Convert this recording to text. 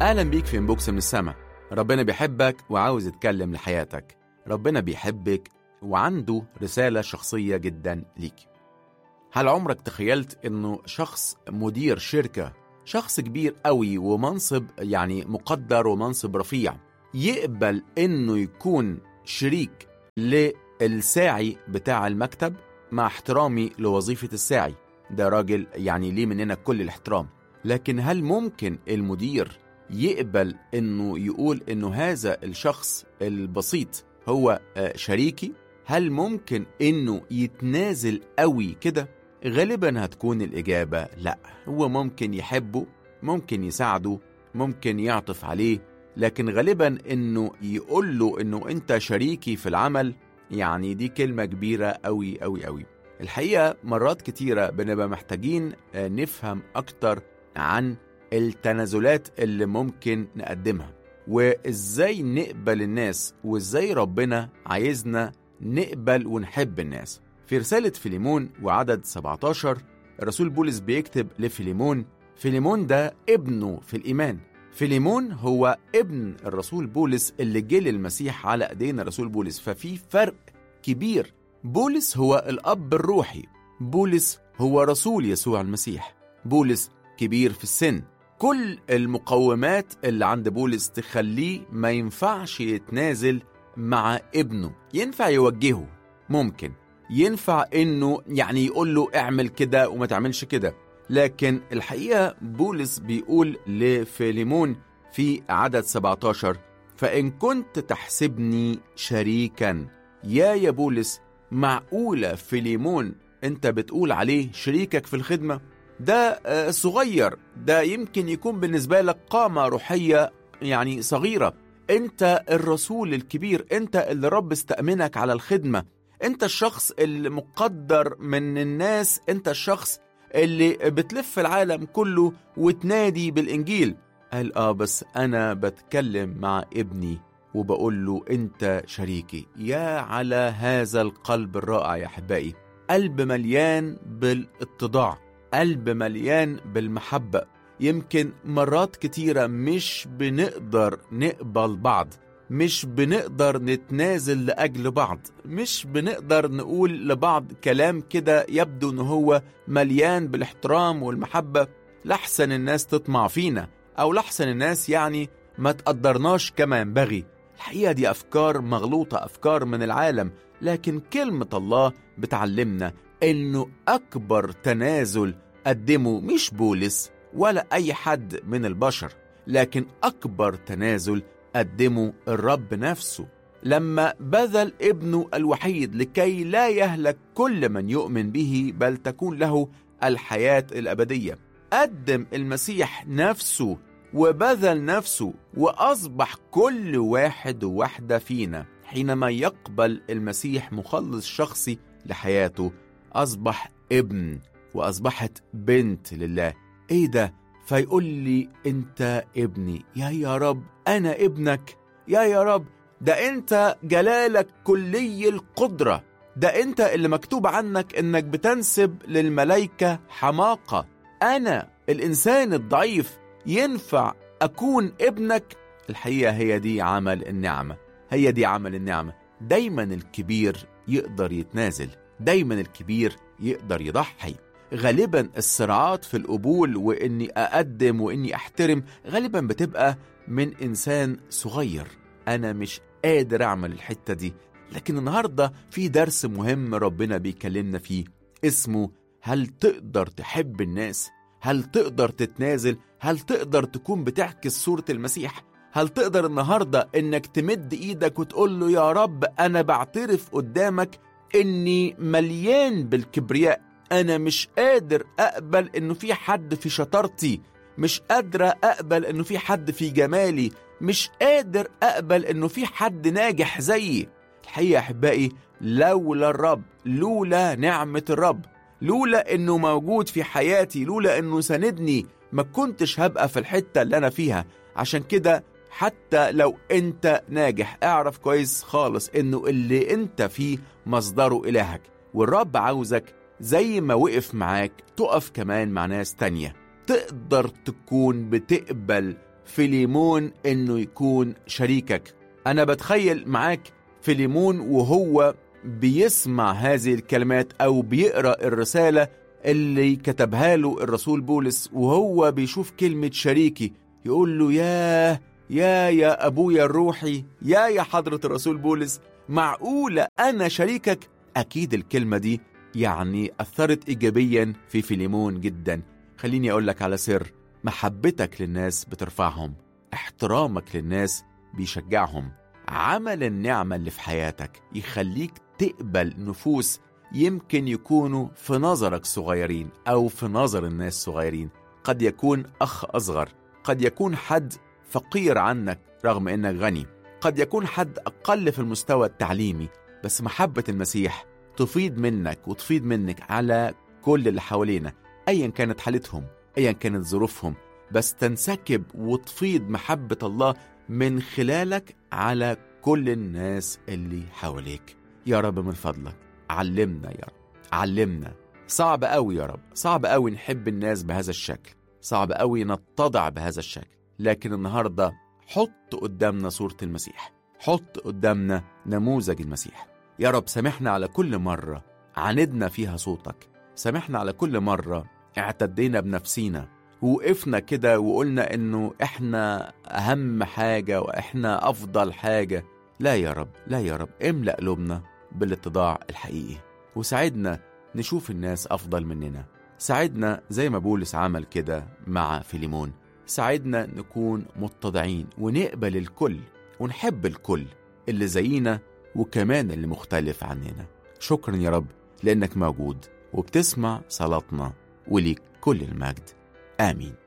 أهلا بيك في انبوكس من السما ربنا بيحبك وعاوز يتكلم لحياتك ربنا بيحبك وعنده رسالة شخصية جدا ليك هل عمرك تخيلت انه شخص مدير شركة شخص كبير قوي ومنصب يعني مقدر ومنصب رفيع يقبل انه يكون شريك للساعي بتاع المكتب مع احترامي لوظيفة الساعي ده راجل يعني ليه مننا كل الاحترام لكن هل ممكن المدير يقبل انه يقول انه هذا الشخص البسيط هو آه، شريكي هل ممكن انه يتنازل قوي كده غالبا هتكون الاجابه لا هو ممكن يحبه ممكن يساعده ممكن يعطف عليه لكن غالبا انه يقول له انه انت شريكي في العمل يعني دي كلمه كبيره قوي قوي قوي الحقيقه مرات كتيره بنبقى محتاجين آه، نفهم اكتر عن التنازلات اللي ممكن نقدمها وازاي نقبل الناس وازاي ربنا عايزنا نقبل ونحب الناس في رسالة فيليمون وعدد 17 الرسول بولس بيكتب لفيليمون فيليمون ده ابنه في الإيمان فيليمون هو ابن الرسول بولس اللي جه للمسيح على ايدين الرسول بولس ففي فرق كبير بولس هو الأب الروحي بولس هو رسول يسوع المسيح بولس كبير في السن كل المقومات اللي عند بولس تخليه ما ينفعش يتنازل مع ابنه ينفع يوجهه ممكن ينفع انه يعني يقول له اعمل كده وما تعملش كده لكن الحقيقة بولس بيقول لفيليمون في عدد 17 فإن كنت تحسبني شريكا يا يا بولس معقولة فيليمون انت بتقول عليه شريكك في الخدمة ده آه، صغير ده يمكن يكون بالنسبة لك قامة روحية يعني صغيرة انت الرسول الكبير انت اللي رب استأمنك على الخدمة انت الشخص المقدر من الناس انت الشخص اللي بتلف العالم كله وتنادي بالإنجيل قال آه بس أنا بتكلم مع ابني وبقول له أنت شريكي يا على هذا القلب الرائع يا أحبائي قلب مليان بالاتضاع قلب مليان بالمحبة يمكن مرات كتيرة مش بنقدر نقبل بعض مش بنقدر نتنازل لأجل بعض مش بنقدر نقول لبعض كلام كده يبدو إن هو مليان بالاحترام والمحبة لحسن الناس تطمع فينا أو لحسن الناس يعني ما تقدرناش كما ينبغي الحقيقة دي أفكار مغلوطة أفكار من العالم لكن كلمة الله بتعلمنا إنه أكبر تنازل قدمه مش بولس ولا أي حد من البشر لكن أكبر تنازل قدمه الرب نفسه لما بذل ابنه الوحيد لكي لا يهلك كل من يؤمن به بل تكون له الحياة الأبدية قدم المسيح نفسه وبذل نفسه وأصبح كل واحد وواحدة فينا حينما يقبل المسيح مخلص شخصي لحياته أصبح ابن وأصبحت بنت لله إيه ده؟ فيقول لي أنت ابني يا يا رب أنا ابنك يا يا رب ده أنت جلالك كلي القدرة ده أنت اللي مكتوب عنك إنك بتنسب للملائكة حماقة أنا الإنسان الضعيف ينفع أكون ابنك الحقيقة هي دي عمل النعمة هي دي عمل النعمة دايما الكبير يقدر يتنازل دايما الكبير يقدر يضحي غالبا الصراعات في القبول واني اقدم واني احترم غالبا بتبقى من انسان صغير انا مش قادر اعمل الحته دي لكن النهارده في درس مهم ربنا بيكلمنا فيه اسمه هل تقدر تحب الناس هل تقدر تتنازل هل تقدر تكون بتعكس صوره المسيح هل تقدر النهارده انك تمد ايدك وتقول له يا رب انا بعترف قدامك اني مليان بالكبرياء انا مش قادر اقبل انه في حد في شطارتي مش قادرة اقبل انه في حد في جمالي مش قادر اقبل انه في حد ناجح زيي الحقيقة يا احبائي لولا الرب لولا نعمة الرب لولا انه موجود في حياتي لولا انه ساندني ما كنتش هبقى في الحتة اللي انا فيها عشان كده حتى لو انت ناجح اعرف كويس خالص انه اللي انت فيه مصدره الهك والرب عاوزك زي ما وقف معاك تقف كمان مع ناس تانية تقدر تكون بتقبل فيليمون انه يكون شريكك انا بتخيل معاك فيليمون وهو بيسمع هذه الكلمات او بيقرا الرساله اللي كتبها له الرسول بولس وهو بيشوف كلمه شريكي يقول له ياه يا يا ابويا الروحي يا يا حضره الرسول بولس معقوله انا شريكك اكيد الكلمه دي يعني اثرت ايجابيا في فيليمون جدا خليني اقول لك على سر محبتك للناس بترفعهم احترامك للناس بيشجعهم عمل النعمة اللي في حياتك يخليك تقبل نفوس يمكن يكونوا في نظرك صغيرين أو في نظر الناس صغيرين قد يكون أخ أصغر قد يكون حد فقير عنك رغم إنك غني قد يكون حد أقل في المستوى التعليمي بس محبة المسيح تفيض منك وتفيض منك على كل اللي حوالينا أيا كانت حالتهم أيا كانت ظروفهم بس تنسكب وتفيض محبة الله من خلالك على كل الناس اللي حواليك يا رب من فضلك علمنا يا رب علمنا صعب قوي يا رب صعب قوي نحب الناس بهذا الشكل صعب قوي نتضع بهذا الشكل لكن النهاردة حط قدامنا صورة المسيح حط قدامنا نموذج المسيح يا رب سامحنا على كل مرة عاندنا فيها صوتك سامحنا على كل مرة اعتدينا بنفسينا وقفنا كده وقلنا انه احنا اهم حاجة واحنا افضل حاجة لا يا رب لا يا رب املأ قلوبنا بالاتضاع الحقيقي وساعدنا نشوف الناس افضل مننا ساعدنا زي ما بولس عمل كده مع فيليمون ساعدنا نكون متضعين ونقبل الكل ونحب الكل اللي زينا وكمان اللي مختلف عننا شكرا يا رب لانك موجود وبتسمع صلاتنا وليك كل المجد آمين